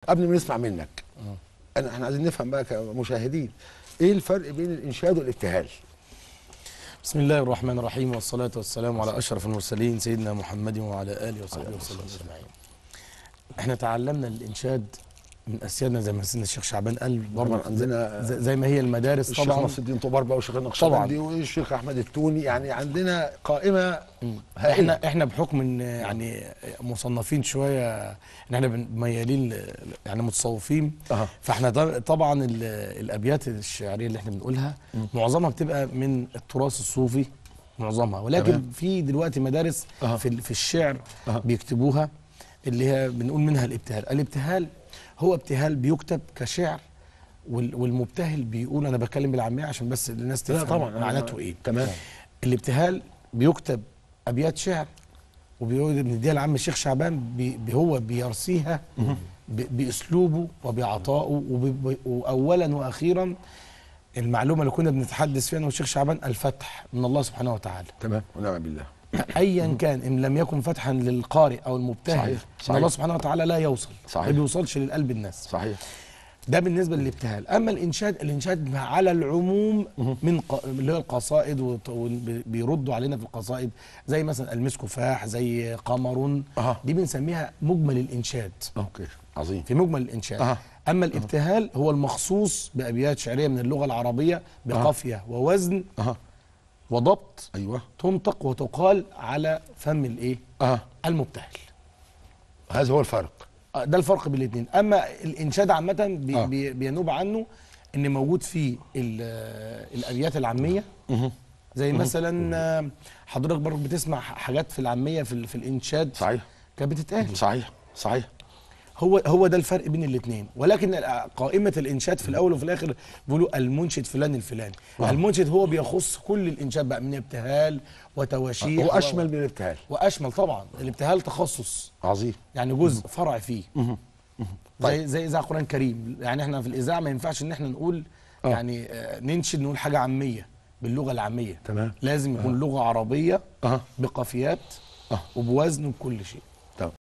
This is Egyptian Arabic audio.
قبل ما نسمع منك انا احنا عايزين نفهم بقى كمشاهدين ايه الفرق بين الانشاد والابتهال بسم الله الرحمن الرحيم والصلاة والسلام على أشرف المرسلين سيدنا محمد وعلى آله وصحبه وسلم أجمعين. احنا تعلمنا الإنشاد من أسيادنا زي ما سيدنا الشيخ شعبان قال طبعا برضه عندنا زي, زي ما هي المدارس الشيخ طبعا نصر الدين طبربة والشيخ النقشبندي والشيخ احمد التوني يعني عندنا قائمه هائله احنا احنا بحكم ان يعني مصنفين شويه ان احنا بن- ميالين ل- يعني متصوفين أها. فاحنا ط- طبعا ال- الابيات الشعريه اللي احنا بنقولها معظمها بتبقى من التراث الصوفي معظمها ولكن تمام. في دلوقتي مدارس أها. في ال- في الشعر أها. بيكتبوها اللي هي بنقول منها الابتهال الابتهال هو ابتهال بيكتب كشعر وال- والمبتهل بيقول انا بتكلم بالعاميه عشان بس الناس لا تفهم طبعا معناته ايه تمام الابتهال بيكتب ابيات شعر وبيقول بنديها لعم الشيخ شعبان بي بي- هو بيرسيها ب- باسلوبه وبعطائه وب- واولا واخيرا المعلومه اللي كنا بنتحدث فيها انا والشيخ شعبان الفتح من الله سبحانه وتعالى تمام ونعم بالله ايا كان ان لم يكن فتحا للقارئ او المبتهل صحيح، ان صحيح. الله سبحانه وتعالى لا يوصل صحيح. ما بيوصلش للقلب الناس صحيح ده بالنسبه للابتهال اما الانشاد الانشاد على العموم من ق... اللي هو القصائد وط- وبيردوا علينا في القصائد زي مثلا المسك فاح زي قمر أها. دي بنسميها مجمل الانشاد اوكي عظيم في مجمل الانشاد أها. اما الابتهال هو المخصوص بابيات شعريه من اللغه العربيه بقافيه ووزن اها وضبط ايوه تنطق وتقال على فم الايه اها المبتهل هذا هو الفرق آه، ده الفرق بين الاثنين اما الانشاد عامه بي آه. بي بينوب عنه ان موجود فيه ال- آه، الابيات العاميه زي مثلا آه، حضرتك برضه بتسمع حاجات في العاميه في, ال- في الانشاد صحيح كانت بتتقال صحيح صحيح هو هو ده الفرق بين الاثنين ولكن ال- قائمه الانشاد في الاول وفي الاخر بيقولوا المنشد فلان الفلاني آه. المنشد هو بيخص كل الانشاد بقى من ابتهال وتواشيح هو و- اشمل من الابتهال واشمل طبعا الابتهال تخصص عظيم يعني جزء فرع فيه زي زي اذاعه قران كريم يعني احنا في الاذاعه ما ينفعش ان احنا نقول آه. يعني آه، ننشد نقول حاجه عاميه باللغه العاميه تمام. لازم يكون لغه عربيه أها. بقافيات آه. وبوزن وبكل شيء